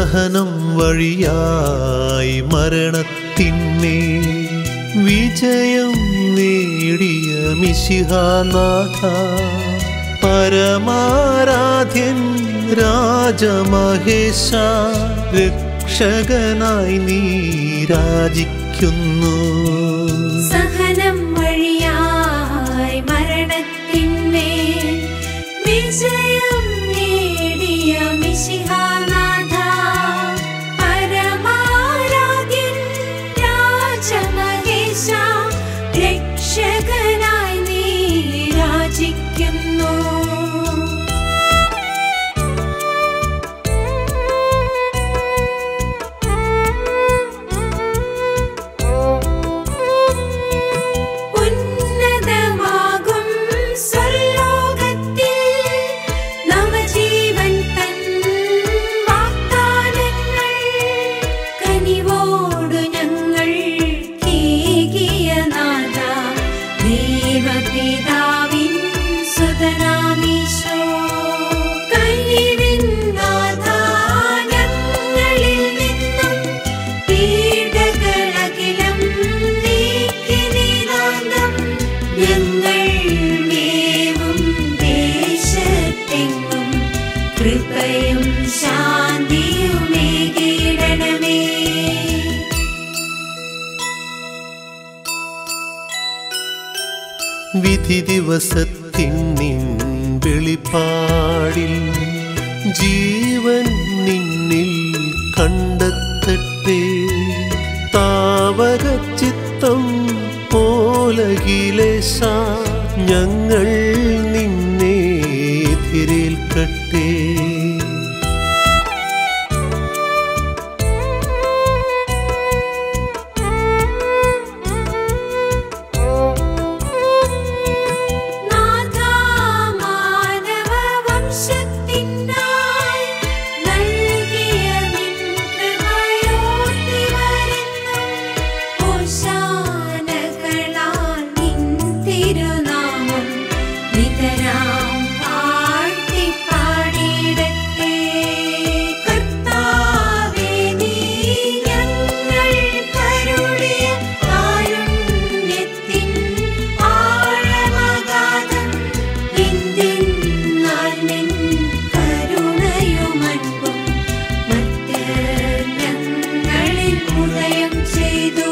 സഹനം വഴിയായി മരണത്തിന്മേ വിജയം നേടിയ മിശിഹാനാഥ പരമാരാധ്യൻ രാജമഹേശ രക്ഷകനായി നീ രാജിക്കുന്നു സഹനം വഴിയായി മരണത്തിന്മേൽ വിജയം നേടിയ മിശിഹാനാഥ പരമാരാധ്യൻ രാജമഹേശ രക്ഷകനായി നീ രാജിക്കുന്നു ഉന്നതമാകും സ്വർലോകത്തിൽ നവജീവൻ തൻ വാഗ്ദാനങ്ങൾ കനിവോടു ഞങ്ങൾ കേകിയ നാഥ ദൈവപിതാവിൻ സുതനാമീശോ കനിവിൻ നാഥ ഞങ്ങളിൽ നിന്നും പീഡകളകിലം നീക്കി നീനാന്തം ഞങ്ങൾ മേവും ദേശത്തെങ്ങും കൃപയും ശാന്തിയുമേകിടണമേ വിധി ദിവസത്തിൻ നിൻ വെളിപ്പാടിൽ ജീവൻ നിന്നിൽ കണ്ടെത്തട്ടെ താവക ചിത്തം പോലകിലേശ ഞങ്ങൾ നിന്നെ എതിരേൽക്കട്ടെ നാഥാമാനവ വംശത്തിനായി നൽകിയ നിൻ കൃപയോർത്തി വരുന്നു. ഓശാനകളാൽ നിൻ തിരുനാമം നിതരാം വാഴ്ത്തി പാടിയിടട്ടെ. കർത്താവേ, നീ ഞങ്ങൾക്കരുളിയ കാരുണ്യത്തിൻ ആഴമഗാധം എന്തെന്നാൽ നിൻ കരുണയുമൻപും മറ്റ് ഞങ്ങളിൽ ഉദയം ചെയ്തു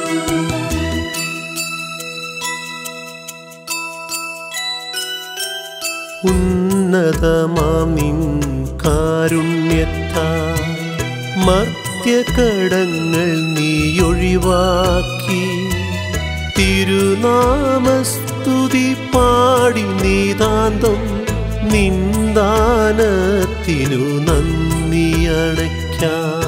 ഉന്നതമാം നിൻ കാരുണ്യത്താൽ മർത്യകടങ്ങൾ നീ ഒഴിവാക്കി തിരുനാമസ്തുതി പാടി നീതാന്തം നിന്ദാനത്തിനു നന്ദി അടയ്ക്കാം